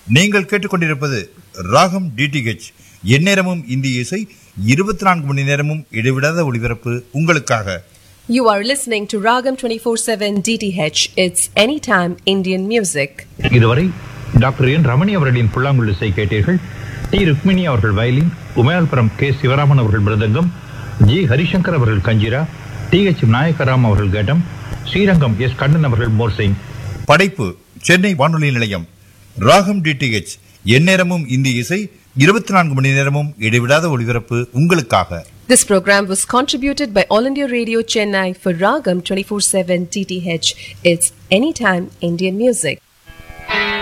நீங்கள் கேட்டுக்கொண்டிருப்பது ராகம் டிடிஹெச் எந்நேரமும் இந்திய இசை இருபத்தி நான்கு மணி நேரமும் இடைவிடாத ஒளிபரப்பு உங்களுக்காக You are listening to Ragam 24/7 DTH. It's anytime Indian music. இதுவரை டாக்டர் என் ரமணி அவர்களின் புல்லாங்குழல் இசை கேட்டீர்கள் டி ருக்மிணி அவர்கள் வயலின் உமையால்புரம் கே சிவராமன் அவர்கள் மிருதங்கம் ஜி ஹரிசங்கர் அவர்கள் கஞ்சிரா டி எச் நாயக்கராம் அவர்கள் கட்டம் ஸ்ரீரங்கம் எஸ் கண்ணன் அவர்கள் மோர்சிங் படைப்பு சென்னை வானொலி நிலையம் ராகம் டிடிஹெச் எந்நேரமும் இந்திய இசை இருபத்தி நான்கு மணி நேரமும் இடைவிடாத ஒளிபரப்பு உங்களுக்காக This program was contributed by All India Radio Chennai for Ragam 24/7 DTH. It's anytime Indian music.